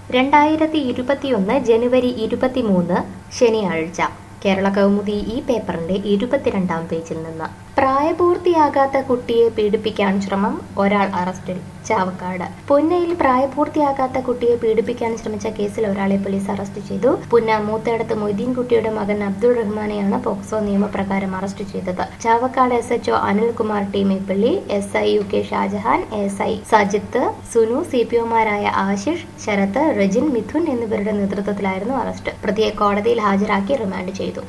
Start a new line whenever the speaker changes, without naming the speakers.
രണ്ടായിരത്തി ഇരുപത്തിയൊന്ന് ജനുവരി ഇരുപത്തിമൂന്ന് ശനിയാഴ്ച കേരള കൗമുദി ഈ പേപ്പറിന്റെ ഇരുപത്തിരണ്ടാം പേജിൽ നിന്ന് പ്രായപൂർത്തിയാകാത്ത കുട്ടിയെ പീഡിപ്പിക്കാൻ ശ്രമം ഒരാൾ അറസ്റ്റിൽ ചാവക്കാട് പുന്നയിൽ പ്രായപൂർത്തിയാകാത്ത കുട്ടിയെ പീഡിപ്പിക്കാൻ ശ്രമിച്ച കേസിൽ ഒരാളെ പോലീസ് അറസ്റ്റ് ചെയ്തു പുന്ന മൂത്തേടത്ത് മൊയ്തീൻ കുട്ടിയുടെ മകൻ അബ്ദുൾ റഹ്മാനെയാണ് പോക്സോ നിയമപ്രകാരം അറസ്റ്റ് ചെയ്തത് Chavakkad S HO Anilkumar T Meppally S I U K Shajahan S I Sajith Sunu C P ഒമാരായ ആശിഷ് ശരത്ത് റജിൻ മിഥുൻ എന്നിവരുടെ നേതൃത്വത്തിലായിരുന്നു അറസ്റ്റ് പ്രതിയെ കോടതിയിൽ ഹാജരാക്കി റിമാൻഡ് ചെയ്തു